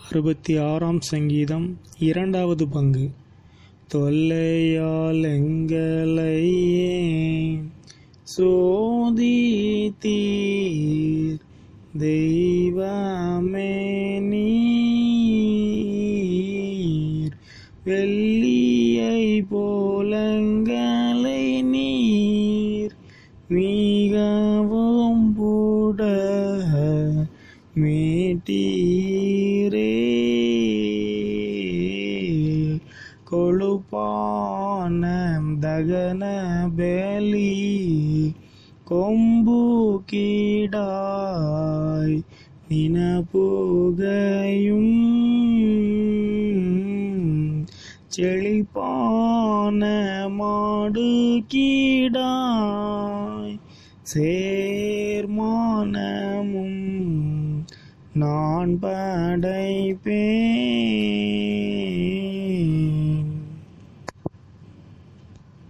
அறுபத்தி ஆறாம் சங்கீதம் இரண்டாவது பங்கு தொல்லையால் எங்களை சோதித்தீர் தெய்வமே நீர் வெள்ளியை போலங்களை நீர் மிகவும் புட மீட்டீரே கொழுப்பான தகன பேலி கொம்பு கீடாய் நினப்புகையும் செழிப்பான மாடு கீடாய் சேர்மானமும் நான் படைப்பேன்